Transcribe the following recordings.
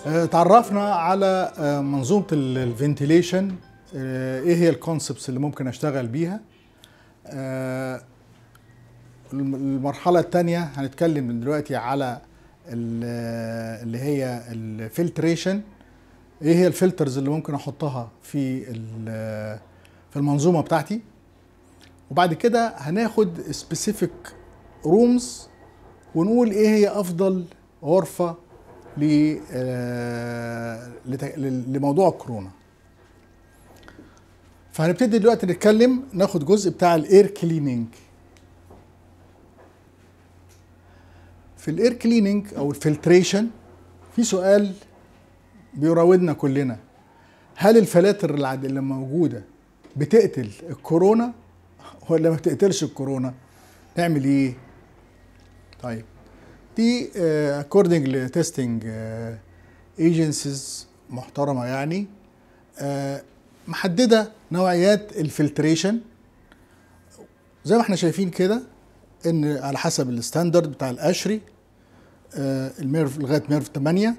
آه، تعرفنا على آه، منظومه الفنتيليشن ايه هي الكونسبتس اللي ممكن اشتغل بيها آه، الم- المرحله الثانيه هنتكلم من دلوقتي على ال- اللي هي الفلتريشن ايه هي الفلترز اللي ممكن احطها في ال- في المنظومه بتاعتي وبعد كده هناخد سبيسيفيك رومز ونقول ايه هي افضل غرفه ل- آه، لت- لموضوع الكورونا فهنبتدي دلوقتي نتكلم ناخد جزء بتاع الاير كليننج في الاير كليننج او الفلتريشن في سؤال بيراودنا كلنا هل الفلاتر العد- اللي موجوده بتقتل الكورونا ولا ما بتقتلش الكورونا نعمل ايه طيب دي uh, according لتستنج ايجنسيز محترمه يعني آه، محدده نوعيات الفلتريشن زي ما احنا شايفين كده ان على حسب الستاندرد بتاع القشري آه، الميرف لغايه ميرف 8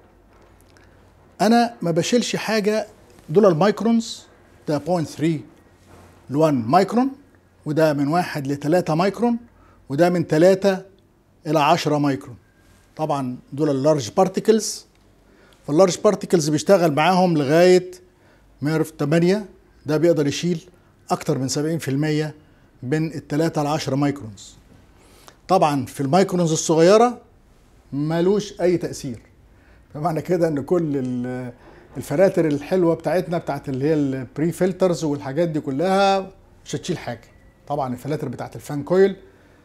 انا ما بشيلش حاجه دول المايكرونز ده 0.3 ل 1 مايكرون وده من 1 ل 3 مايكرون وده من 3 الى 10 مايكرون طبعا دول اللارج بارتيكلز فاللارج بارتيكلز بيشتغل معاهم لغايه ميرف 8 ده بيقدر يشيل اكتر من 70% من ال 3 ل 10 مايكرونز طبعا في المايكرونز الصغيره ملوش اي تاثير فمعنى كده ان كل ال- الفلاتر الحلوه بتاعتنا بتاعت اللي هي البري فلترز والحاجات دي كلها مش هتشيل حاجه طبعا الفلاتر بتاعت الفان كويل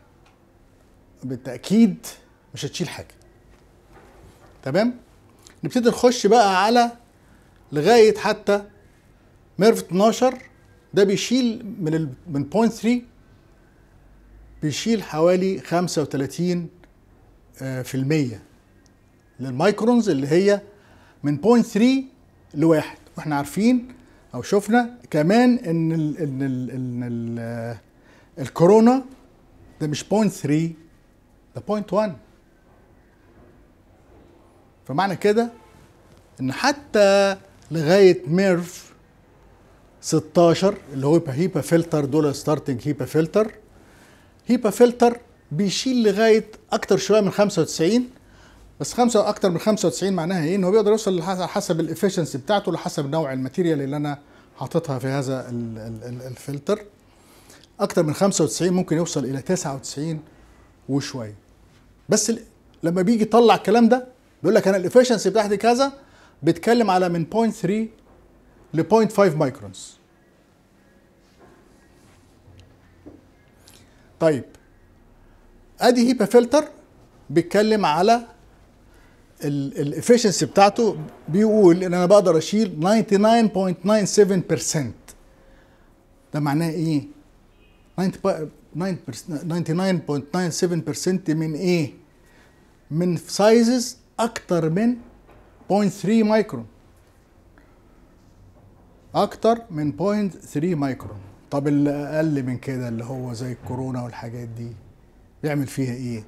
بالتاكيد مش هتشيل حاجه تمام نبتدي نخش بقى على لغايه حتى ميرف 12 ده بيشيل من ال من 0.3 بيشيل حوالي 35 آه، في المية للمايكرونز اللي هي من 0.3 لواحد واحنا عارفين او شفنا كمان ان ال ان ال ان ال آه، الكورونا ده مش 0.3 ده 0.1 فمعنى كده ان حتى لغايه ميرف 16 اللي هو يبقى هيبا فلتر دول ستارتنج هيبا فلتر هيبا فلتر بيشيل لغايه اكتر شويه من 95 بس خمسة اكتر من 95 معناها ايه ان هو بيقدر يوصل لح- حسب الافشنسي بتاعته لحسب نوع الماتيريال اللي انا حاططها في هذا ال- ال- ال- الفلتر اكتر من 95 ممكن يوصل الى 99 وشويه بس ال- لما بيجي يطلع الكلام ده بيقول لك انا الافشنسي بتاعتي كذا بيتكلم على من 0.3 ل 0.5 مايكرونز طيب ادي هيبا فلتر بيتكلم على الافشنسي بتاعته بيقول ان انا بقدر اشيل 99.97% ده معناه ايه 99.97% من ايه من سايزز اكتر من 0.3 مايكرون اكتر من 0.3 مايكرون طب اللي اقل من كده اللي هو زي الكورونا والحاجات دي بيعمل فيها ايه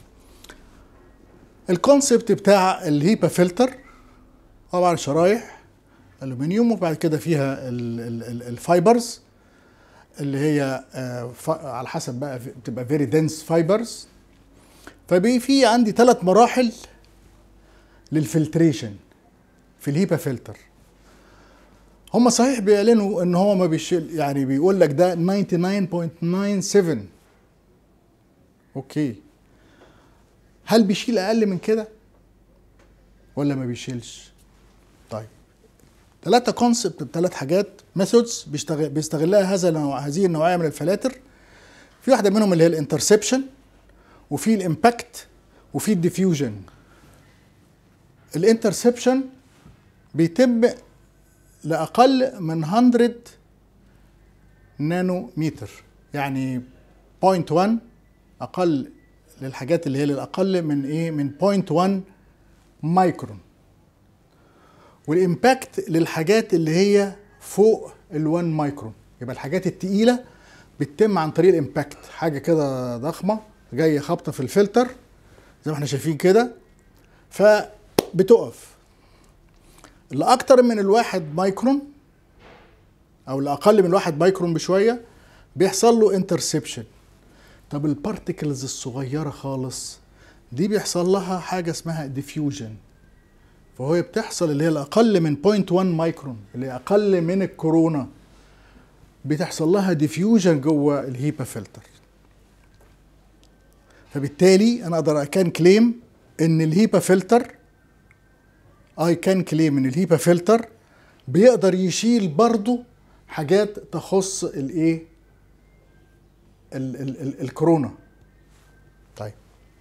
الكونسبت بتاع الهيبا فلتر طبعا شرايح الومنيوم وبعد كده فيها ال- ال- ال- الفايبرز اللي هي آه، ف- على حسب بقى في- بتبقى فيري دنس فايبرز فبي في عندي ثلاث مراحل للفلتريشن في الهيبا فلتر هم صحيح بيعلنوا ان هو ما بيشيل يعني بيقول لك ده 99.97 اوكي هل بيشيل اقل من كده ولا ما بيشيلش طيب ثلاثة كونسبت بثلاث حاجات ميثودز بيستغل بيستغلها هذا النوع هذه النوعية من الفلاتر في واحدة منهم اللي هي الانترسبشن وفي الامباكت وفي الديفيوجن الانترسبشن بيتم لاقل من 100 نانو متر يعني 0.1 اقل للحاجات اللي هي للاقل من ايه من 0.1 مايكرون والامباكت للحاجات اللي هي فوق ال 1 مايكرون يبقى الحاجات التقيله بتتم عن طريق الامباكت حاجه كده ضخمه جايه خابطه في الفلتر زي ما احنا شايفين كده فبتقف اللي اكتر من الواحد مايكرون او اللي اقل من الواحد مايكرون بشويه بيحصل له انترسبشن طب البارتكلز الصغيره خالص دي بيحصل لها حاجه اسمها ديفيوجن فهو بتحصل اللي هي الاقل من 0.1 مايكرون اللي اقل من الكورونا بتحصل لها ديفيوجن جوه الهيبا فلتر فبالتالي انا اقدر اكان كليم ان الهيبا فلتر اي كان كليم ان الهيبا فلتر بيقدر يشيل برضه حاجات تخص الايه ال- ال- ال- الكورونا طيب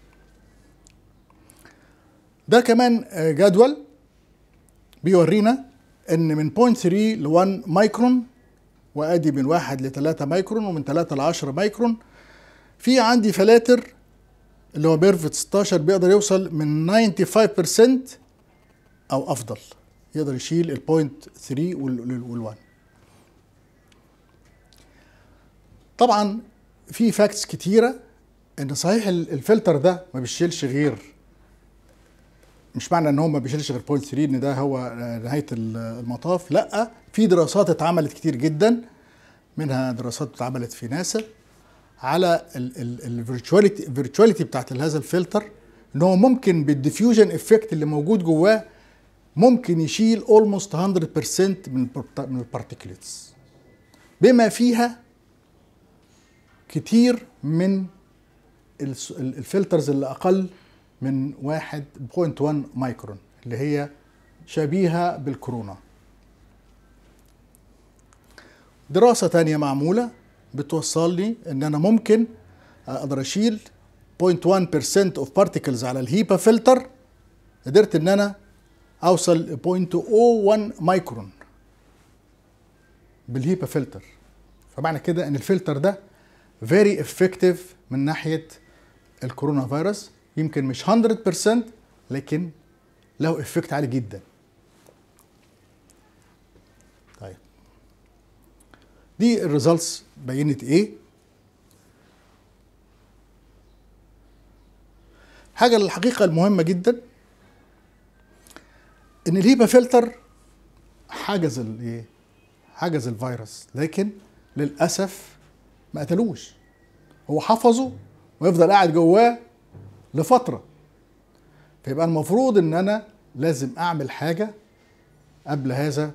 ده كمان آه، جدول بيورينا ان من 0.3 ل 1 مايكرون وادي من 1 ل 3 مايكرون ومن 3 ل 10 مايكرون في عندي فلاتر اللي هو بيرفت 16 بيقدر يوصل من 95% او افضل يقدر يشيل البوينت 3 وال 1 طبعا في فاكتس كتيره ان صحيح ال- الفلتر ده ما بيشيلش غير مش معنى ان هو ما بيشيلش غير بوينت 3 ان ده هو آه، نهايه ال- المطاف لا في دراسات اتعملت كتير جدا منها دراسات اتعملت في ناسا على الفيرتشواليتي الفيرتشواليتي بتاعت هذا الفلتر ان هو ممكن بالديفيوجن افكت اللي موجود جواه ممكن يشيل اولموست 100% من البارت- من البارتيكلتس بما فيها كتير من الس- ال- الفلترز اللي اقل من 1.1 مايكرون اللي هي شبيهه بالكورونا دراسة تانية معمولة بتوصل لي ان انا ممكن اقدر اشيل 0.1% of particles على الهيبا فلتر قدرت ان انا اوصل ل 0.01 مايكرون بالهيبا فلتر فمعنى كده ان الفلتر ده very effective من ناحية الكورونا فيروس يمكن مش 100% لكن له افكت عالي جدا طيب دي الريزلتس بينت ايه حاجة الحقيقة المهمة جدا ان الهيبا فلتر حجز الايه حجز الفيروس لكن للاسف ما قتلوش هو حفظه ويفضل قاعد جواه لفتره فيبقى المفروض ان انا لازم اعمل حاجه قبل هذا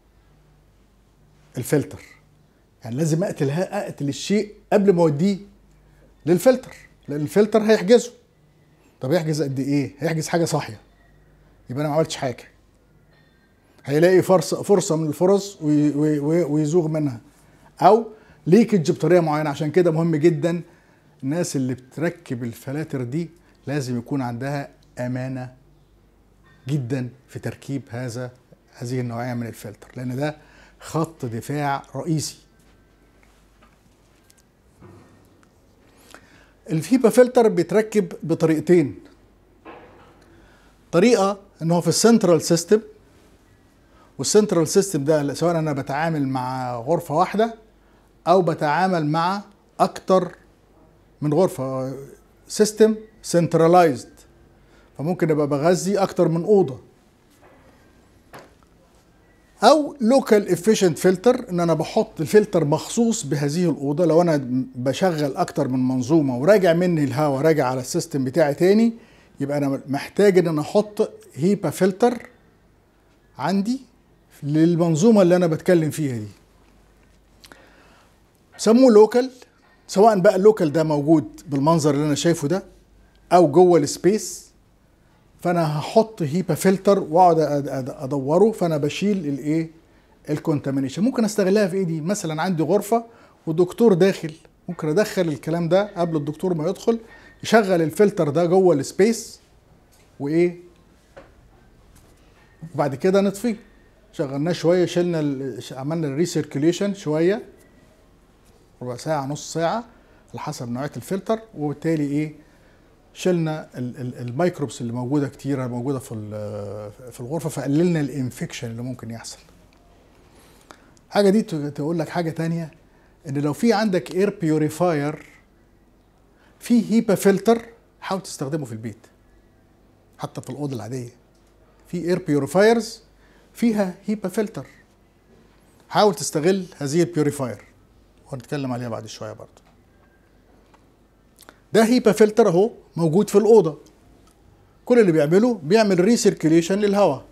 الفلتر يعني لازم اقتل اقتل الشيء قبل ما اوديه للفلتر لان الفلتر هيحجزه طب يحجز قد ايه هيحجز حاجه صاحيه يبقى انا ما عملتش حاجه هيلاقي فرصه فرصه من الفرص وي- وي- وي- ويزوغ منها او ليكج بطريقه معينه عشان كده مهم جدا الناس اللي بتركب الفلاتر دي لازم يكون عندها امانه جدا في تركيب هذا هذه النوعيه من الفلتر لان ده خط دفاع رئيسي الفيبا فلتر بيتركب بطريقتين طريقه ان هو في السنترال سيستم والسنترال سيستم ده سواء انا بتعامل مع غرفه واحده او بتعامل مع اكتر من غرفه سيستم سنترلايزد فممكن ابقى بغذي اكتر من اوضه او لوكال افيشنت فلتر ان انا بحط الفلتر مخصوص بهذه الاوضه لو انا بشغل اكتر من منظومه وراجع مني الهواء راجع على السيستم بتاعي تاني يبقى انا محتاج ان انا احط هيبا فلتر عندي للمنظومه اللي انا بتكلم فيها دي سموه لوكال سواء بقى اللوكال ده موجود بالمنظر اللي انا شايفه ده او جوه السبيس فانا هحط هيبا فلتر واقعد أد- أد- ادوره فانا بشيل الايه الكونتامينيشن ممكن استغلها في ايه دي مثلا عندي غرفه ودكتور داخل ممكن ادخل الكلام ده قبل الدكتور ما يدخل يشغل الفلتر ده جوه السبيس وايه وبعد كده نطفيه شغلناه شويه شلنا ال- عملنا الريسيركيوليشن شويه ربع ساعه نص ساعه على حسب نوعيه الفلتر وبالتالي ايه شلنا ال- ال- الميكروبس اللي موجوده كتيره موجوده في ال- في الغرفه فقللنا الانفكشن اللي ممكن يحصل حاجه دي ت- تقول لك حاجه تانية ان لو في عندك اير بيوريفاير في هيبا فلتر حاول تستخدمه في البيت حتى في الاوضه العاديه في اير بيوريفايرز فيها هيبا فلتر حاول تستغل هذه البيوريفاير وهنتكلم عليها بعد شويه برضه ده هيبا فلتر اهو موجود في الاوضه كل اللي بيعمله بيعمل ريسيركيليشن للهواء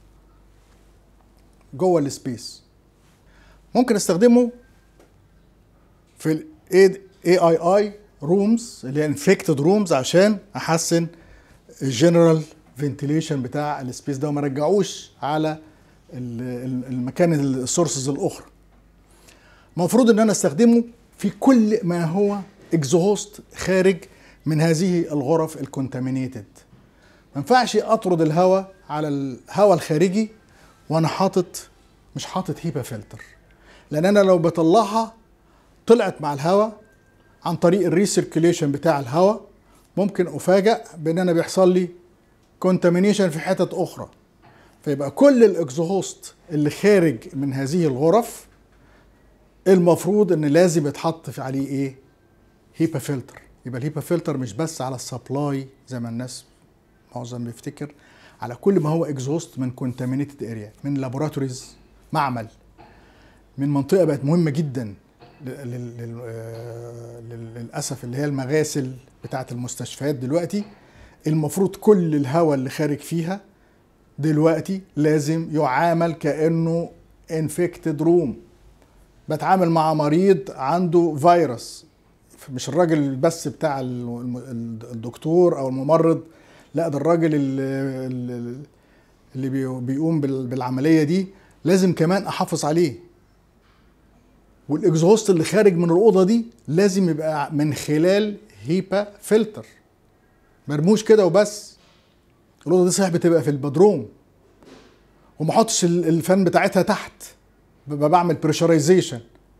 جوه السبيس ممكن استخدمه في الاي اي اي رومز اللي هي انفكتد رومز عشان احسن الجنرال فنتيليشن بتاع السبيس ده وما رجعوش على المكان السورسز الاخرى المفروض ان انا استخدمه في كل ما هو اكزوست خارج من هذه الغرف الكونتامينيتد ما ينفعش اطرد الهواء على الهواء الخارجي وانا حاطط مش حاطط هيبا فلتر لان انا لو بطلعها طلعت مع الهواء عن طريق الريسيركيليشن بتاع الهواء ممكن افاجئ بان انا بيحصل لي كونتامينيشن في حتت اخرى فيبقى كل الاكزوست اللي خارج من هذه الغرف المفروض ان لازم يتحط في عليه ايه هيبا فلتر يبقى الهيبا فلتر مش بس على السبلاي زي ما الناس معظم بيفتكر على كل ما هو اكزوست من كونتامينيتد اريا من لابوراتوريز معمل من منطقه بقت مهمه جدا للاسف اللي هي المغاسل بتاعه المستشفيات دلوقتي المفروض كل الهواء اللي خارج فيها دلوقتي لازم يعامل كانه انفكتد روم بتعامل مع مريض عنده فيروس مش الراجل بس بتاع الدكتور او الممرض لا ده الراجل اللي, اللي بيقوم بالعمليه دي لازم كمان احافظ عليه والاكزوست اللي خارج من الاوضه دي لازم يبقى من خلال هيبا فلتر مرموش كده وبس الاوضه دي صحيح بتبقى في البدروم وما احطش الفان بتاعتها تحت ببقى بعمل بريشرايزيشن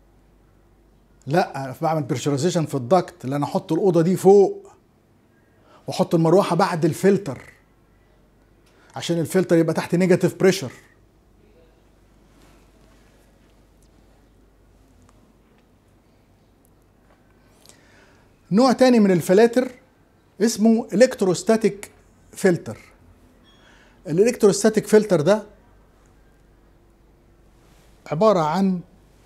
لا بعمل بريشرايزيشن في الضغط اللي انا احط الاوضه دي فوق واحط المروحه بعد الفلتر عشان الفلتر يبقى تحت نيجاتيف بريشر نوع تاني من الفلاتر اسمه الكتروستاتيك فلتر الالكتروستاتيك فلتر ده عبارة عن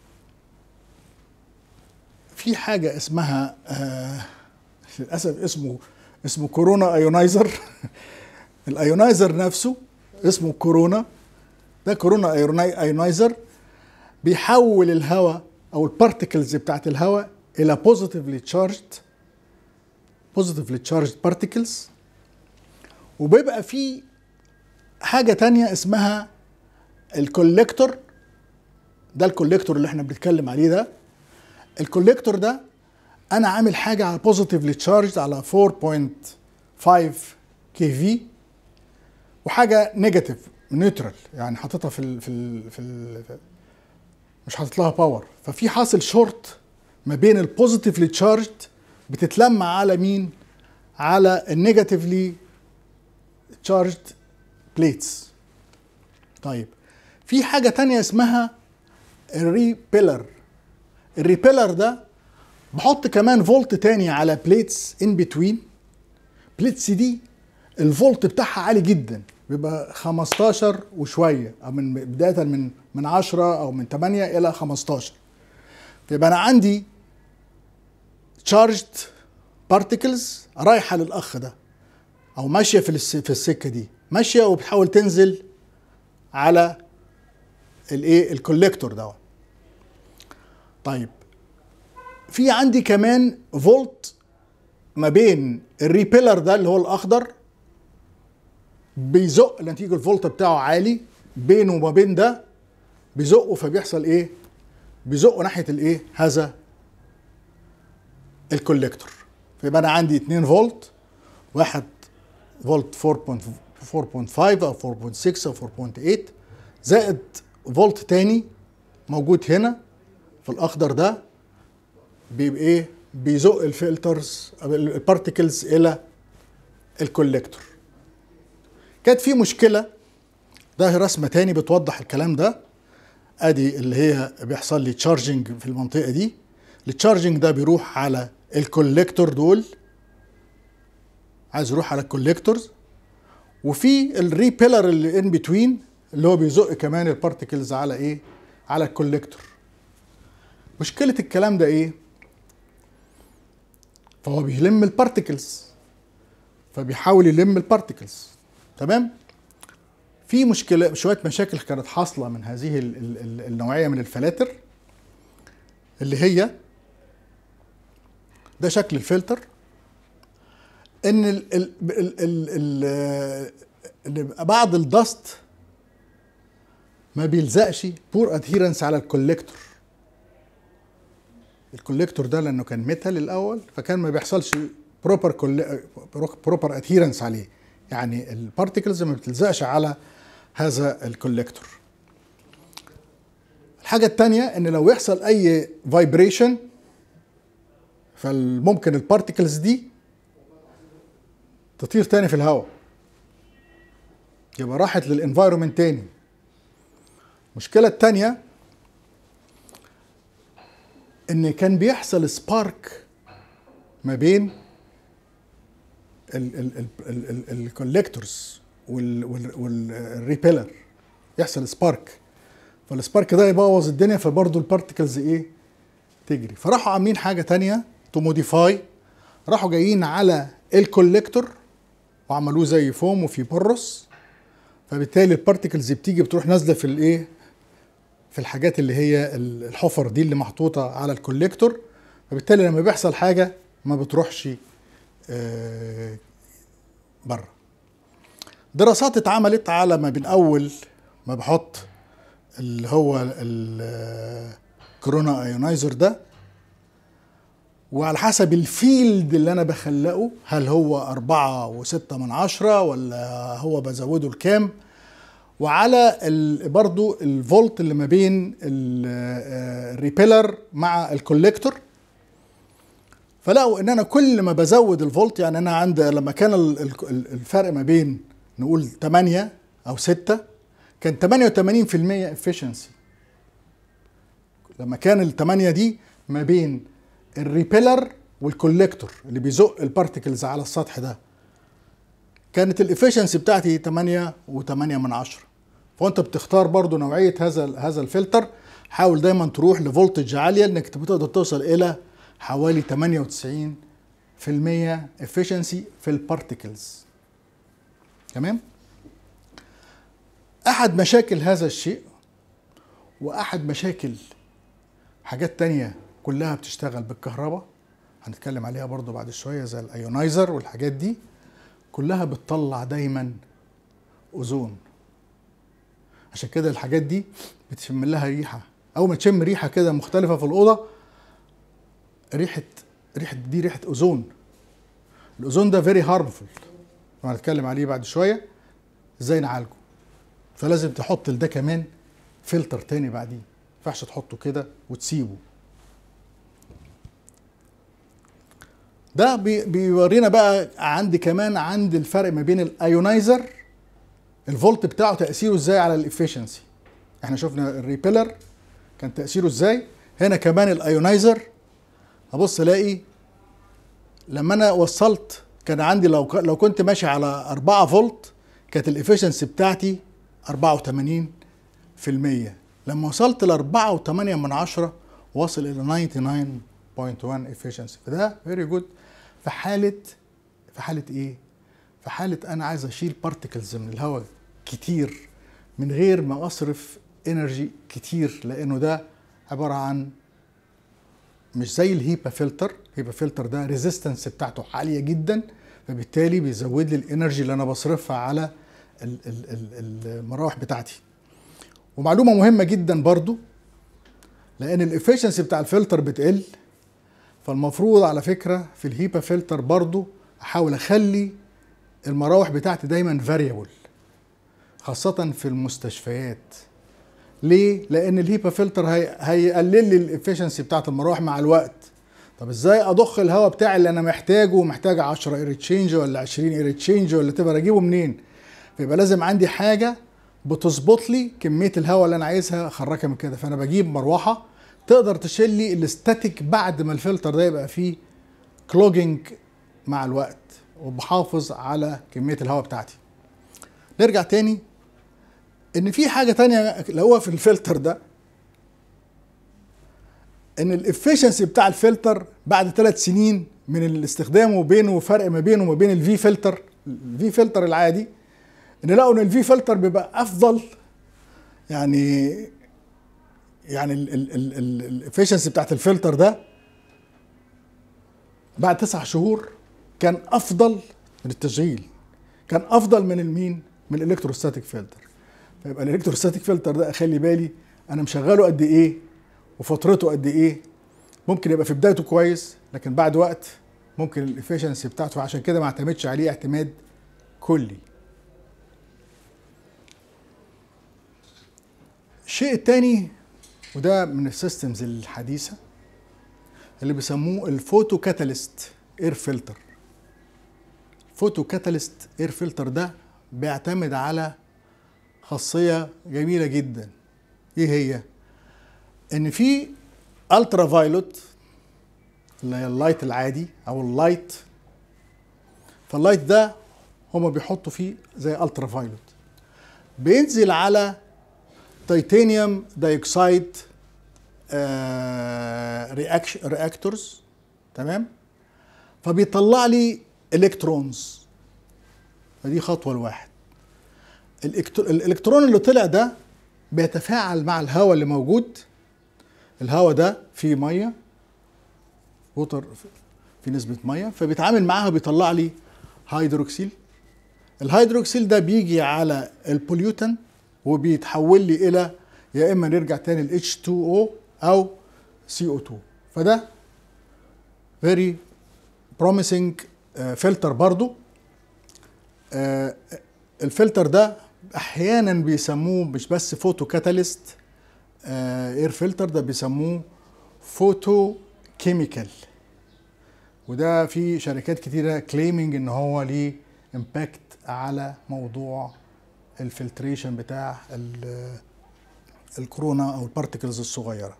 في حاجة اسمها آه للأسف اسمه اسمه كورونا ايونايزر الايونايزر نفسه اسمه كورونا ده كورونا ايونايزر بيحول الهواء او البارتكلز بتاعت الهواء الى بوزيتيفلي تشارجد بوزيتيفلي تشارجد بارتكلز وبيبقى في حاجه تانية اسمها الكوليكتور ده الكوليكتور اللي احنا بنتكلم عليه ده الكوليكتور ده انا عامل حاجه على بوزيتيفلي تشارجد على 4.5 كي في وحاجه نيجاتيف نيوترال يعني حاططها في ال في ال في, ال مش حاطط لها باور ففي حاصل شورت ما بين البوزيتيفلي تشارجد بتتلم على مين على النيجاتيفلي تشارجد بليتس طيب في حاجة تانية اسمها الريبيلر الريبيلر ده بحط كمان فولت تاني على بليتس ان بتوين بليتس دي الفولت بتاعها عالي جدا بيبقى 15 وشويه او من بدايه من من 10 او من 8 الى 15 يبقى انا عندي تشارجد بارتكلز رايحه للاخ ده او ماشيه في في السكه دي ماشيه وبتحاول تنزل على الايه الكوليكتور ده طيب في عندي كمان فولت ما بين الريبيلر ده اللي هو الاخضر بيزق نتيجه الفولت بتاعه عالي بينه وما بين ده بيزقه فبيحصل ايه بيزقه ناحيه الايه هذا الكوليكتور فيبقى انا عندي 2 فولت واحد فولت 4.4.5 او 4.6 او 4.8 زائد فولت تاني موجود هنا في الاخضر ده بيبقى ايه بيزق الفلترز البارتكلز الى الكوليكتور كانت في مشكله ده رسمه تاني بتوضح الكلام ده ادي اللي هي بيحصل لي تشارجنج في المنطقه دي التشارجنج ده بيروح على الكوليكتور دول عايز يروح على الكوليكتورز وفي الريبيلر اللي ان بتوين اللي هو بيزق كمان البارتكلز على ايه على الكوليكتور مشكله الكلام ده ايه فهو بيلم البارتكلز فبيحاول يلم البارتكلز تمام في مشكله شويه مشاكل كانت حاصله من هذه ال ال ال النوعيه من الفلاتر اللي هي ده شكل الفلتر ان ال ال ال ال ال بعض الدست ما بيلزقش بور ادهيرنس على الكوليكتور الكوليكتور ده لانه كان ميتال الاول فكان ما بيحصلش بروبر بروبر ادهيرنس عليه يعني البارتكلز ما بتلزقش على هذا الكوليكتور الحاجة التانية ان لو يحصل اي فايبريشن فممكن البارتكلز دي تطير تاني في الهواء يبقى راحت للانفايرومنت تاني المشكلة التانية ان كان بيحصل سبارك ما بين الكوليكتورز والريبيلر يحصل سبارك فالسبارك ده يبوظ الدنيا فبرضه البارتكلز ايه تجري فراحوا عاملين حاجه تانية تو موديفاي راحوا جايين على الكوليكتور وعملوه زي فوم وفي برص فبالتالي البارتكلز بتيجي بتروح نازله في الايه في الحاجات اللي هي الحفر دي اللي محطوطه على الكوليكتور فبالتالي لما بيحصل حاجه ما بتروحش آه بره دراسات اتعملت على ما بين اول ما بحط اللي هو الكورونا ايونايزر ده وعلى حسب الفيلد اللي انا بخلقه هل هو أربعة وستة من عشرة ولا هو بزوده لكام وعلى برضو الفولت اللي ما بين الريبيلر مع الكوليكتور فلقوا ان انا كل ما بزود الفولت يعني انا عند لما كان الفرق ما بين نقول 8 او 6 كان 88% efficiency لما كان ال 8 دي ما بين الريبيلر والكوليكتور اللي بيزق البارتكلز على السطح ده كانت الافشنسي بتاعتي 8 و8 من عشرة فانت بتختار برضو نوعيه هذا هذا الفلتر حاول دايما تروح لفولتج عاليه انك تقدر توصل الى حوالي 98% efficiency في البارتكلز تمام احد مشاكل هذا الشيء واحد مشاكل حاجات تانية كلها بتشتغل بالكهرباء هنتكلم عليها برضو بعد شوية زي الايونايزر والحاجات دي كلها بتطلع دايما اوزون عشان كده الحاجات دي بتشم لها ريحة اول ما تشم ريحة كده مختلفة في الأوضة ريحة ريحة دي ريحة اوزون الاوزون ده فيري هارمفul هنتكلم عليه بعد شويه ازاي نعالجه فلازم تحط لده كمان فلتر تاني بعديه ما ينفعش تحطه كده وتسيبه ده بي بيورينا بقى عندي كمان عند الفرق ما بين الايونايزر الفولت بتاعه تاثيره ازاي على الافشنسي احنا شفنا الريبيلر كان تاثيره ازاي هنا كمان الايونايزر ابص الاقي لما انا وصلت كان عندي لو لو كنت ماشي على 4 فولت كانت الافشنسي بتاعتي 84 في المية لما وصلت ل 4.8 من عشرة واصل الى 99.1 efficiency فده فيري جود في حالة في حالة ايه؟ في حالة انا عايز اشيل بارتكلز من الهواء كتير من غير ما اصرف انرجي كتير لانه ده عبارة عن مش زي الهيبا فلتر الهيبا فلتر ده ريزيستنس بتاعته عالية جدا فبالتالي بيزود لي الانرجي اللي انا بصرفها على المراوح بتاعتي ومعلومه مهمه جدا برضو لان الافشنسي بتاع الفلتر بتقل فالمفروض على فكره في الهيبا فلتر برضو احاول اخلي المراوح بتاعتي دايما فاريبل خاصه في المستشفيات ليه لان الهيبا فلتر هي... هيقلل لي الافشنسي بتاعت المراوح مع الوقت طب ازاي اضخ الهواء بتاعي اللي انا محتاجه محتاج 10 اير تشينج ولا 20 اير تشينج ولا تبقى اجيبه منين فيبقى لازم عندي حاجه بتظبط لي كميه الهواء اللي انا عايزها اخرجها من كده فانا بجيب مروحه تقدر تشيل لي الاستاتيك بعد ما الفلتر ده يبقى فيه كلوجينج مع الوقت وبحافظ على كميه الهواء بتاعتي نرجع تاني ان في حاجه تانية لقوها في الفلتر ده ان الافشنسي بتاع الفلتر بعد ثلاث سنين من الاستخدام وبينه وفرق ما بينه وما بين الفي فلتر الفي فلتر العادي ان لقوا ان الفي فلتر بيبقى افضل يعني يعني الافشنسي بتاعت الفلتر ده بعد تسع شهور كان افضل من التشغيل كان افضل من المين من الالكتروستاتيك فلتر فيبقى الالكتروستاتيك فلتر ده اخلي بالي انا مشغله قد ايه وفترته قد ايه ممكن يبقى في بدايته كويس لكن بعد وقت ممكن الافشنسي بتاعته عشان كده ما اعتمدش عليه اعتماد كلي الشيء الثاني وده من السيستمز الحديثه اللي بيسموه الفوتو كاتاليست اير فلتر الفوتو كاتاليست اير فلتر ده بيعتمد على خاصيه جميله جدا ايه هي ان في الترا فايلوت اللي هي اللايت العادي او اللايت فاللايت ده هما بيحطوا فيه زي الترا فايلوت بينزل على تيتانيوم دايوكسيد رياكتورز تمام فبيطلع لي الكترونز فدي خطوه الواحد الالكترون اللي طلع ده بيتفاعل مع الهواء اللي موجود الهواء ده فيه ميه ووتر في نسبه ميه فبيتعامل معاها بيطلع لي هيدروكسيل الهيدروكسيل ده بيجي على البوليوتن وبيتحول لي الى يا اما نرجع تاني ل H2O او CO2 فده very promising فلتر برضو الفلتر ده احيانا بيسموه مش بس فوتو كاتاليست اير فلتر ده بيسموه فوتو كيميكال وده في شركات كتيره كليمنج ان هو ليه امباكت على موضوع الفلتريشن بتاع الكورونا او البارتكلز الصغيره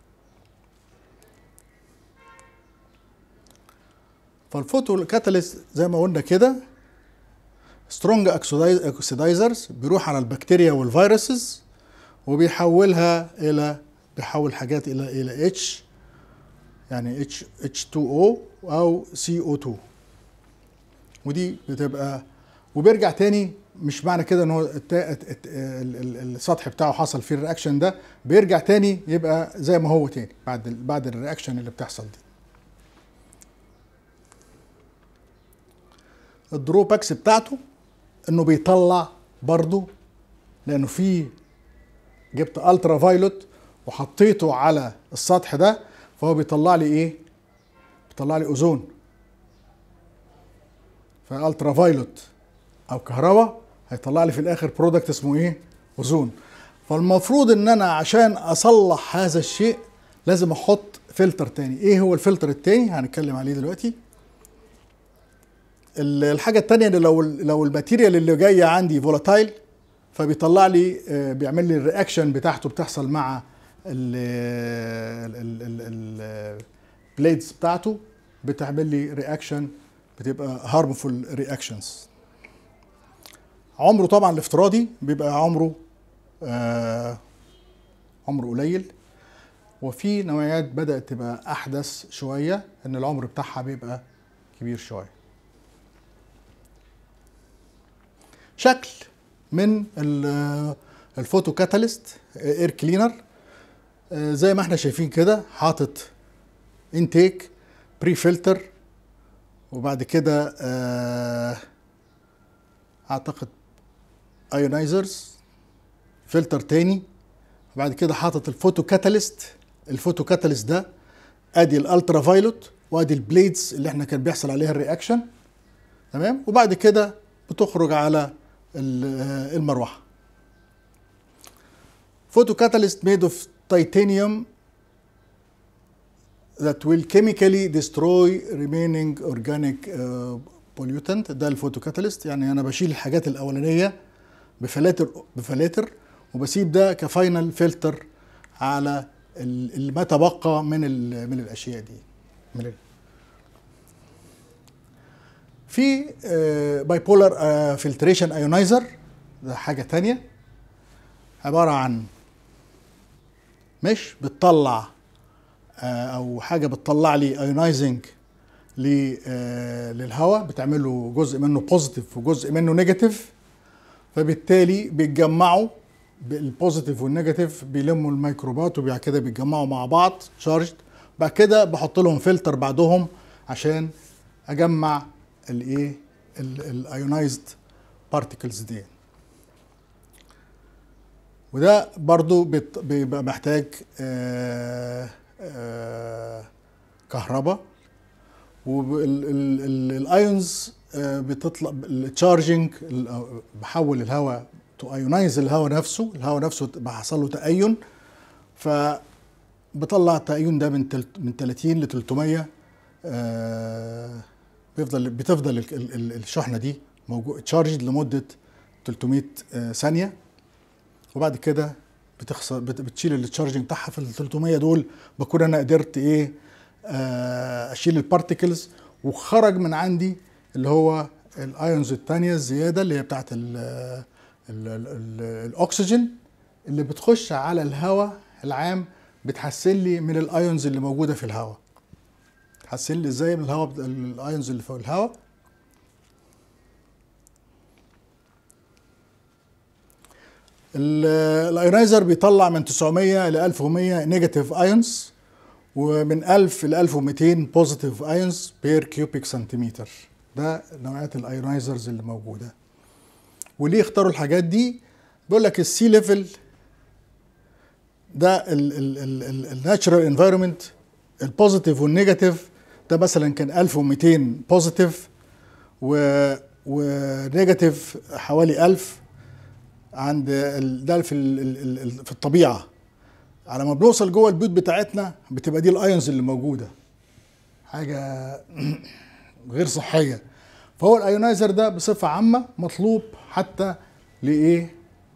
فالفوتو كاتاليست زي ما قلنا كده سترونج اوكسيدايزرز بيروح على البكتيريا والفيروسز وبيحولها الى بيحول حاجات الى الى اتش يعني اتش اتش 2 او او سي او 2 ودي بتبقى وبيرجع تاني مش معنى كده ان هو السطح بتاعه حصل فيه الرياكشن ده بيرجع تاني يبقى زي ما هو تاني بعد بعد الرياكشن اللي بتحصل دي الدروباكس بتاعته انه بيطلع برضو لانه في جبت الترا فايلوت وحطيته على السطح ده فهو بيطلع لي ايه بيطلع لي اوزون فالترا فايلوت او كهرباء هيطلع لي في الاخر برودكت اسمه ايه اوزون فالمفروض ان انا عشان اصلح هذا الشيء لازم احط فلتر تاني ايه هو الفلتر التاني هنتكلم عليه دلوقتي الحاجه التانية ان لو لو الماتيريال اللي جايه عندي فولاتايل فبيطلع لي بيعمل لي الرياكشن بتاعته بتحصل مع البليدز بتاعته بتعمل لي رياكشن بتبقى هارمفول رياكشنز عمره طبعا الافتراضي بيبقى عمره آه عمره قليل وفي نوعيات بدأت تبقى أحدث شوية إن العمر بتاعها بيبقى كبير شوية شكل من الفوتو كاتاليست اير كلينر زي ما احنا شايفين كده حاطط انتيك بري فلتر وبعد كده آه اعتقد ايونايزرز فلتر تاني وبعد كده حاطط الفوتو كاتاليست الفوتو كاتاليست ده ادي الالترا فايلوت وادي البليدز اللي احنا كان بيحصل عليها الرياكشن تمام وبعد كده بتخرج على المروحه photo catalyst made of titanium that will chemically destroy remaining organic uh, pollutant ده الفوتو كاتاليست يعني انا بشيل الحاجات الاولانيه بفلاتر بفلاتر وبسيب ده كفاينل فلتر على ما تبقى من من الاشياء دي من ال... في باي بولار فلتريشن ايونايزر ده حاجه تانية عباره عن مش بتطلع آه، او حاجه بتطلع لي ايونايزنج للهواء بتعمل له جزء منه بوزيتيف وجزء منه نيجاتيف فبالتالي بيتجمعوا البوزيتيف والنيجاتيف بيلموا الميكروبات وبعد كده بيتجمعوا مع بعض تشارجد بعد كده بحط لهم فلتر بعدهم عشان اجمع الايه الايونايزد بارتكلز دي وده برضو بت- بيبقى محتاج آه، آه، كهرباء والايونز بتطلع التشارجنج بحول الهواء تو ايونايز الهواء نفسه الهواء نفسه بيحصل له تأين فبطلع التأين ده من تلت من 30 ل 300 آه، بيفضل بتفضل ال- ال- ال- الشحنه دي موجود تشارجد لمده 300 آه، ثانيه وبعد كده بتخسر بت- بتشيل التشارجنج بتاعها في ال 300 دول بكون انا قدرت ايه آه، اشيل البارتكلز وخرج من عندي اللي هو الايونز الثانيه الزياده اللي هي بتاعت ال ال ال ال الاكسجين اللي بتخش على الهواء العام بتحسن لي من الايونز اللي موجوده في الهواء تحسن لي ازاي من الهواء الايونز اللي فوق الهواء ال- الايونايزر بيطلع من 900 ل 1100 نيجاتيف ايونز ومن 1000 ل 1200 بوزيتيف ايونز بير كيوبيك سنتيمتر ده نوعيات الايونايزرز اللي موجوده وليه اختاروا الحاجات دي بيقول لك السي ليفل ده الناتشرال انفايرمنت البوزيتيف والنيجاتيف ده مثلا كان 1200 بوزيتيف و ونيجاتيف حوالي 1000 عند ال- ده في ال- ال- ال- في الطبيعه على ما بنوصل جوه البيوت بتاعتنا بتبقى دي الايونز اللي موجوده حاجه غير صحيه فهو الايونايزر ده بصفه عامه مطلوب حتى لايه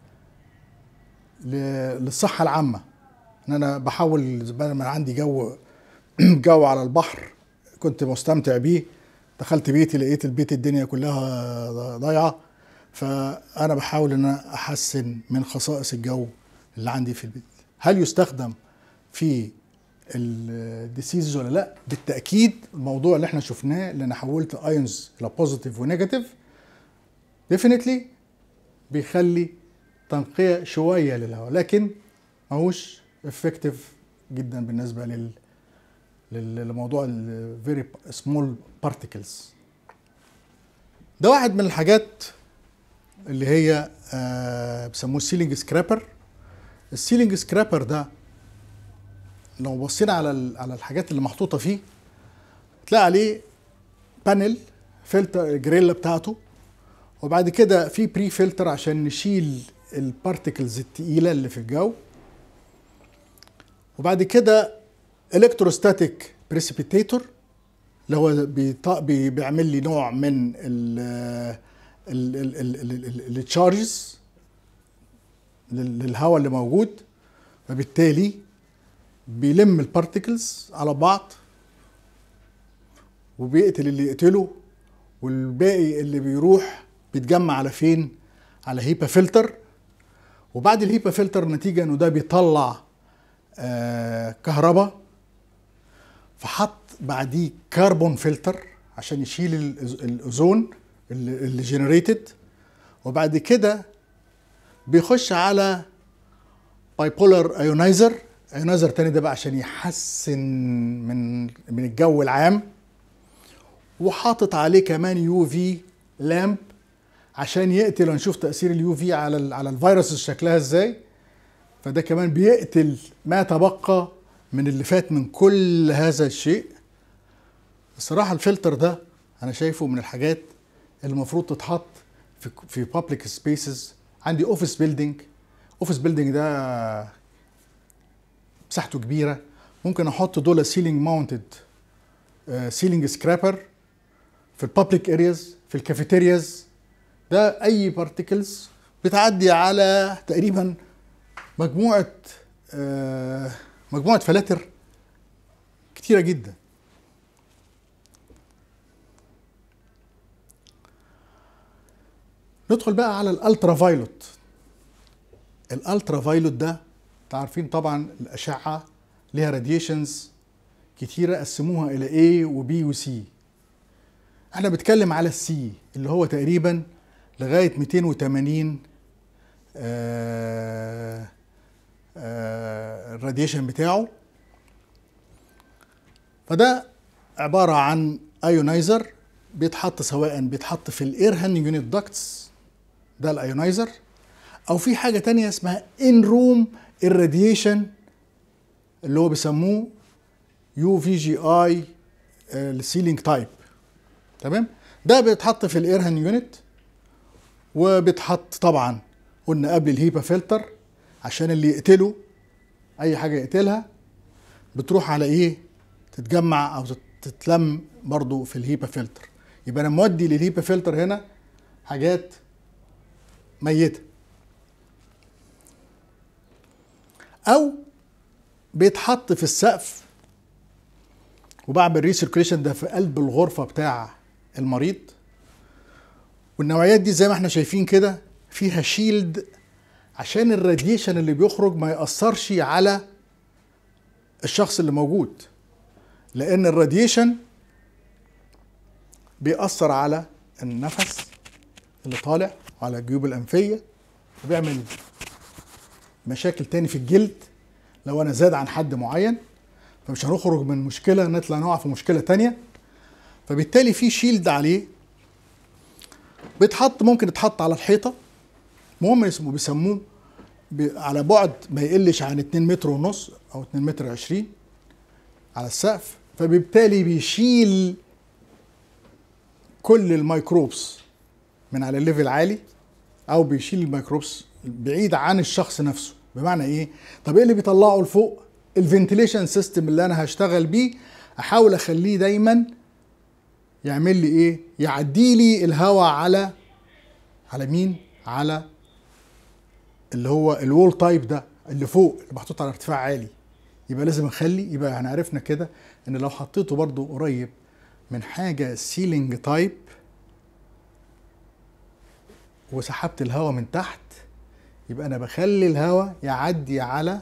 ل- للصحه العامه ان انا بحاول بدل ما عندي جو جو على البحر كنت مستمتع بيه دخلت بيتي لقيت البيت الدنيا كلها ضايعه فانا بحاول ان انا احسن من خصائص الجو اللي عندي في البيت هل يستخدم في الديسيز ولا لا بالتاكيد الموضوع اللي احنا شفناه اللي انا حولت ايونز الى بوزيتيف ونيجاتيف ديفينتلي بيخلي تنقيه شويه للهواء لكن ماهوش افكتيف جدا بالنسبه لل لل- لموضوع الفيري سمول بارتكلز ده واحد من الحاجات اللي هي آه بيسموه السيلينج سكرابر السيلينج سكرابر ده لو بصينا على ال- على الحاجات اللي محطوطه فيه تلاقي عليه بانل فلتر الجريلا بتاعته وبعد كده في بري فلتر عشان نشيل البارتكلز التقيله اللي في الجو وبعد كده الكتروستاتيك بريسيبيتيتور اللي هو بيط- بي- بيعمل لي نوع من التشارجز للهواء اللي موجود فبالتالي بيلم البارتكلز على بعض وبيقتل اللي يقتله والباقي اللي بيروح بيتجمع على فين على هيبا فلتر وبعد الهيبا فلتر نتيجة انه ده بيطلع آه كهرباء فحط بعديه كربون فلتر عشان يشيل الأز- الاوزون اللي اللي جنريتد وبعد كده بيخش على بايبولار ايونايزر ايونايزر تاني ده بقى عشان يحسن من من الجو العام وحاطط عليه كمان يو في لامب عشان يقتل ونشوف تاثير اليو في على ال على الفيروس شكلها ازاي فده كمان بيقتل ما تبقى من اللي فات من كل هذا الشيء الصراحه الفلتر ده انا شايفه من الحاجات اللي المفروض تتحط في في بابليك سبيسز عندي اوفيس بيلدينج اوفيس بيلدينج ده مساحته كبيره ممكن احط دول سيلينج ماونتد سيلينج سكرابر في البابليك ارياز في الكافيتيرياز ده اي بارتكلز بتعدي على تقريبا مجموعه آه، مجموعه فلاتر كتيره جدا ندخل بقى على الالترا فايلوت الالترا فايلوت ده انتوا عارفين طبعا الاشعه ليها راديشنز كتيره قسموها الى A و B و C احنا بنتكلم على السي اللي هو تقريبا لغايه 280 آه آه الراديشن بتاعه فده عباره عن ايونايزر بيتحط سواء بيتحط في الاير هاندنج يونت داكتس ده الايونايزر او في حاجه تانية اسمها ان روم الراديشن اللي هو بيسموه يو في جي اي السيلينج تايب تمام ده بيتحط في الاير هاند يونت وبيتحط طبعا قلنا قبل الهيبا فلتر عشان اللي يقتله اي حاجه يقتلها بتروح على ايه تتجمع او تتلم برضو في الهيبا فلتر يبقى انا مودي للهيبا فلتر هنا حاجات ميته او بيتحط في السقف وبعمل ريسيركيشن ده في قلب الغرفه بتاع المريض والنوعيات دي زي ما احنا شايفين كده فيها شيلد عشان الراديشن اللي بيخرج ما يأثرش على الشخص اللي موجود لأن الراديشن بيأثر على النفس اللي طالع وعلى الجيوب الأنفية وبيعمل مشاكل تاني في الجلد لو أنا زاد عن حد معين فمش هنخرج من مشكلة نطلع نقع في مشكلة تانية فبالتالي في شيلد عليه بيتحط ممكن يتحط على الحيطه المهم اسمه بيسموه على بعد ما يقلش عن 2 متر ونص او 2 متر 20 على السقف فبالتالي بيشيل كل الميكروبس من على الليفل عالي او بيشيل الميكروبس بعيد عن الشخص نفسه بمعنى ايه طب ايه اللي بيطلعه لفوق الفنتيليشن سيستم اللي انا هشتغل بيه احاول اخليه دايما يعمل لي ايه يعدي لي الهواء على على مين على اللي هو الوول تايب ده اللي فوق اللي محطوط على ارتفاع عالي يبقى لازم اخلي يبقى احنا عرفنا كده ان لو حطيته برضو قريب من حاجه سيلينج تايب وسحبت الهواء من تحت يبقى انا بخلي الهواء يعدي على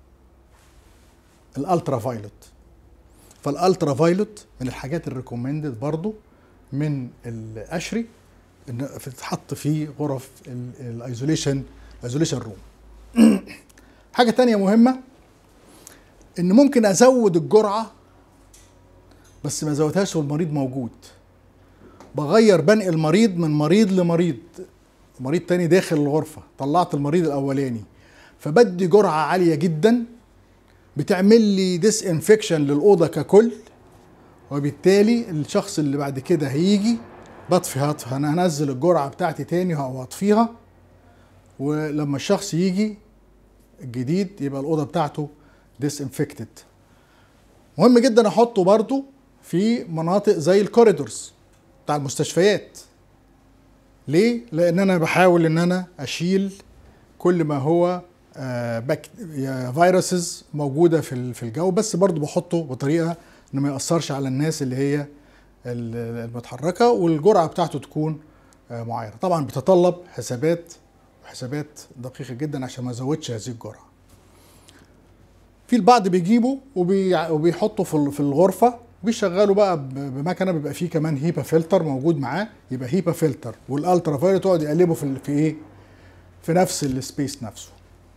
الالترا فايلوت فالالترا فايلوت من الحاجات الريكومندد برضو من الاشري ان تتحط في غرف الايزوليشن ايزوليشن روم حاجه تانية مهمه ان ممكن ازود الجرعه بس ما زودهاش والمريض موجود بغير بنقل المريض من مريض لمريض مريض تاني داخل الغرفه طلعت المريض الاولاني فبدي جرعه عاليه جدا بتعمل لي ديس انفكشن للاوضه ككل وبالتالي الشخص اللي بعد كده هيجي بطفي هطفي انا هنزل الجرعه بتاعتي تاني وهطفيها ولما الشخص يجي الجديد يبقى الاوضه بتاعته ديس انفكتد مهم جدا احطه برضو في مناطق زي الكوريدورز بتاع المستشفيات ليه لان انا بحاول ان انا اشيل كل ما هو باك فيروسز موجوده في في الجو بس برضو بحطه بطريقه انه ما ياثرش على الناس اللي هي المتحركه والجرعه بتاعته تكون معينه طبعا بتتطلب حسابات وحسابات دقيقه جدا عشان ما ازودش هذه الجرعه في البعض بيجيبه وبي... وبيحطه في في الغرفه بيشغلوا بقى بمكنه بيبقى فيه كمان هيبا فلتر موجود معاه يبقى هيبا فلتر والالترا فايلوت يقعد يقلبه في في ايه في نفس السبيس نفسه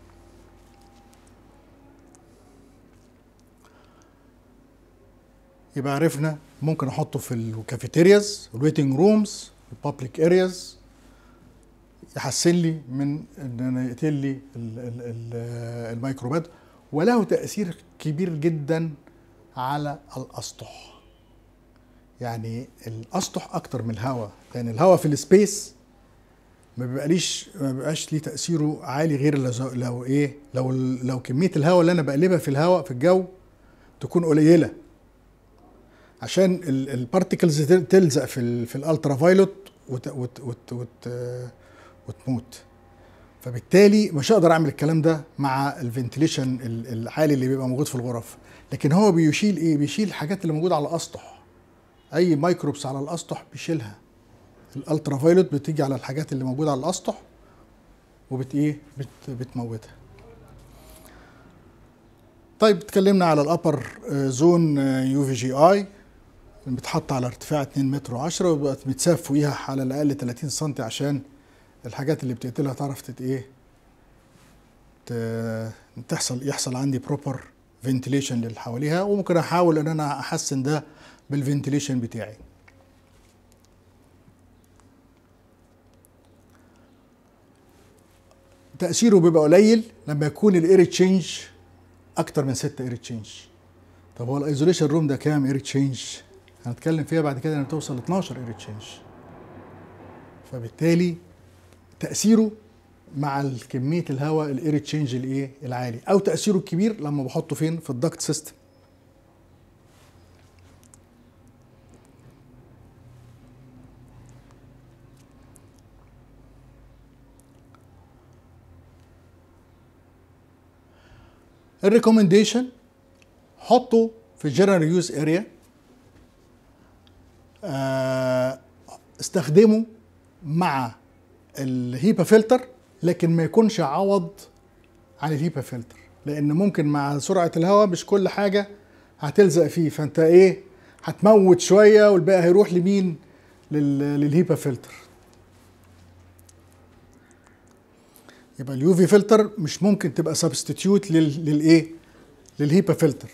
يبقى عرفنا ممكن احطه في الكافيتيرياز الويتنج رومز البابليك ارياز يحسن لي من ان انا يقتل لي الميكروبات وله تاثير كبير جدا على الاسطح يعني الاسطح اكتر من الهواء لان الهواء في السبيس ما بيبقاليش ما بيبقاش ليه تاثيره عالي غير لو, لو ايه لو لو كميه الهواء اللي انا بقلبها في الهواء في الجو تكون قليله عشان البارتيكلز تلزق في ال في الالترا فايلوت وت وت وت وت وتموت فبالتالي مش هقدر اعمل الكلام ده مع الفنتليشن العالي اللي بيبقى موجود في الغرف لكن هو بيشيل ايه بيشيل الحاجات اللي موجوده على الاسطح اي مايكروبس على الاسطح بيشيلها الالترا فايلوت بتيجي على الحاجات اللي موجوده على الاسطح وبت ايه بت بتموتها طيب اتكلمنا على الابر زون يو في جي اي بتحط على ارتفاع 2 متر و10 وبقى متساب فوقيها على الاقل 30 سم عشان الحاجات اللي بتقتلها تعرف تت ايه ت- تحصل يحصل عندي بروبر فنتيليشن اللي حواليها وممكن احاول ان انا احسن ده بالفنتيليشن بتاعي تأثيره بيبقى قليل لما يكون الاير تشينج اكتر من 6 اير تشينج طب هو الايزوليشن روم ده كام اير تشينج هنتكلم فيها بعد كده انها توصل ل 12 اير تشينج فبالتالي تأثيره مع كمية الهواء الاير تشينج الايه العالي او تأثيره الكبير لما بحطه فين في الدكت سيستم الريكومنديشن حطه في جنرال يوز اريا استخدمه مع الهيبا فلتر لكن ما يكونش عوض عن الهيبا فلتر لان ممكن مع سرعه الهواء مش كل حاجه هتلزق فيه فانت ايه هتموت شويه والباقي هيروح لمين لل- للهيبا فلتر يبقى اليو في فلتر مش ممكن تبقى سبستيتيوت للايه للهيبا فلتر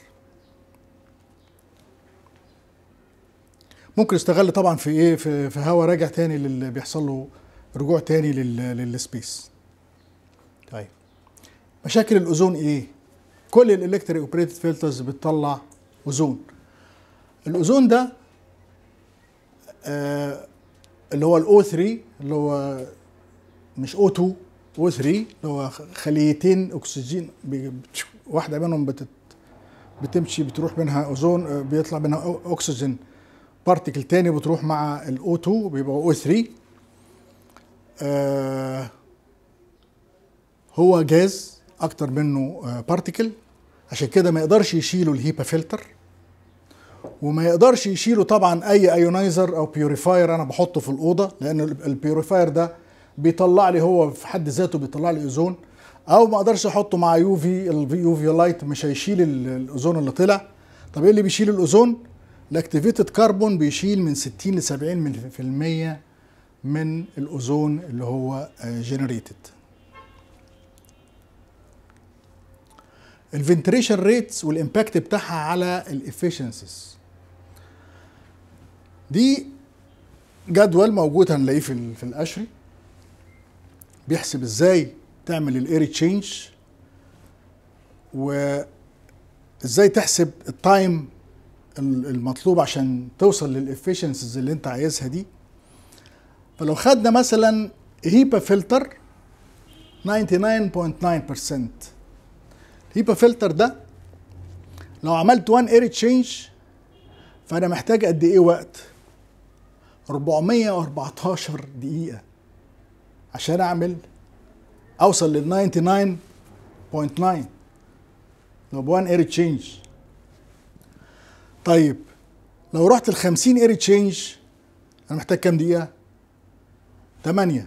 ممكن يستغل طبعا في ايه في, في هواء راجع تاني اللي بيحصل له رجوع تاني لل للسبيس طيب مشاكل الاوزون ايه كل الالكتريك اوبريتد فلترز بتطلع اوزون الاوزون ده آه اللي هو الاو 3 اللي هو مش او 2 او 3 اللي هو خليتين اكسجين بي- واحده منهم بتت بتمشي بتروح منها اوزون آه، بيطلع منها أو- اكسجين بارتيكل تاني بتروح مع الاو 2 بيبقى او 3 آه هو جاز اكتر منه آه بارتيكل عشان كده ما يقدرش يشيله الهيبا فلتر وما يقدرش يشيله طبعا اي ايونايزر او بيوريفاير انا بحطه في الاوضه لان البيوريفاير ده بيطلع لي هو في حد ذاته بيطلع لي اوزون او ما اقدرش احطه مع يو في اليو في لايت مش هيشيل ال- الاوزون اللي طلع طب ايه اللي بيشيل الاوزون الاكتيفيتد كربون بيشيل من 60 ل 70 من- في المية من الاوزون اللي هو جنريتد الفنتريشن ريتس والامباكت بتاعها على الافشنسيز دي جدول موجود هنلاقيه في ال- في القشري بيحسب ازاي تعمل الاير تشينج وازاي تحسب التايم ال- المطلوب عشان توصل للافشنسيز اللي انت عايزها دي فلو خدنا مثلا هيبا فلتر 99.9% هيبا فلتر ده لو عملت 1 اير تشينج فانا محتاج قد ايه وقت 414 دقيقة عشان اعمل اوصل لل 99.9 لو ب 1 اير تشينج طيب لو رحت ال 50 اير تشينج انا محتاج كام دقيقة؟ 8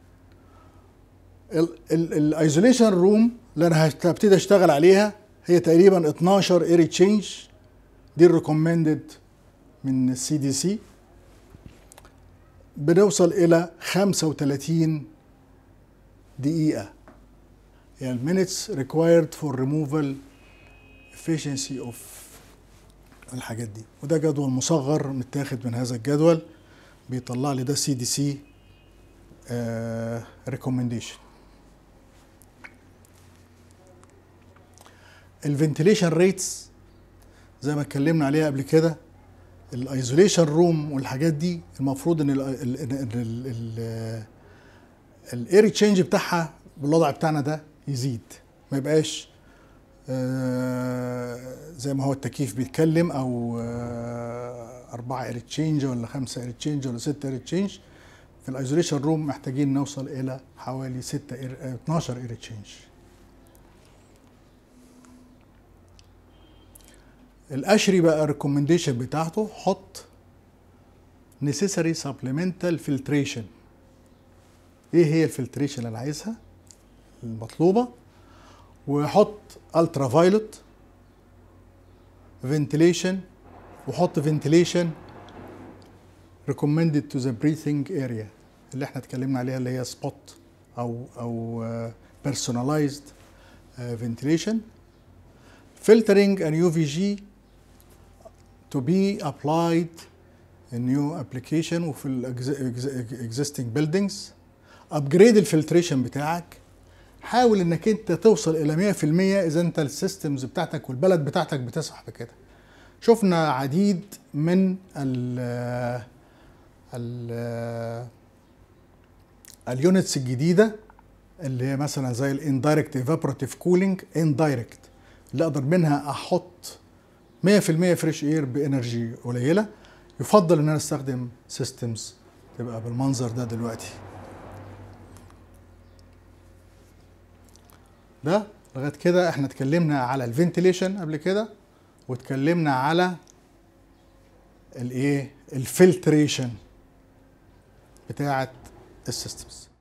الايزوليشن روم اللي انا هبتدي اشتغل عليها هي تقريبا 12 اير تشينج دي الريكومندد من السي دي سي بنوصل الى 35 دقيقة يعني المينتس required for removal efficiency of الحاجات دي وده جدول مصغر متاخد من هذا الجدول بيطلع لي ده سي دي سي ريكومنديشن الفنتيليشن ريتس زي ما اتكلمنا عليها قبل كده الايزوليشن روم والحاجات دي المفروض ان الاير تشينج بتاعها بالوضع بتاعنا ده يزيد ما يبقاش آه، زي ما هو التكييف بيتكلم او آه، أربعة اير تشينج ولا خمسة اير تشينج ولا ستة اير تشينج في الايزوليشن روم محتاجين نوصل الى حوالي 6 اير آه، 12 اير تشينج الاشري بقى الريكومنديشن بتاعته حط necessary supplemental filtration ايه هي الفلتريشن اللي انا عايزها المطلوبه واحط الترا فايلوت فنتيليشن وحط فنتيليشن recommended to the breathing area اللي احنا اتكلمنا عليها اللي هي سبوت او او uh, personalized uh, ventilation filtering and UVG to be applied in new application وفي ال ex- ex- existing buildings upgrade الفلتريشن بتاعك حاول انك انت توصل الى 100% اذا انت السيستمز بتاعتك والبلد بتاعتك بتسمح بكده شفنا عديد من ال ال اليونتس الجديده اللي هي مثلا زي الاندايركت ايفابوراتيف كولينج اندايركت اللي اقدر منها احط 100% فريش اير بانرجي قليله يفضل ان انا استخدم سيستمز تبقى بالمنظر ده دلوقتي ده لغايه كده احنا اتكلمنا على الفنتيليشن قبل كده واتكلمنا على الايه الفلتريشن بتاعه السيستمز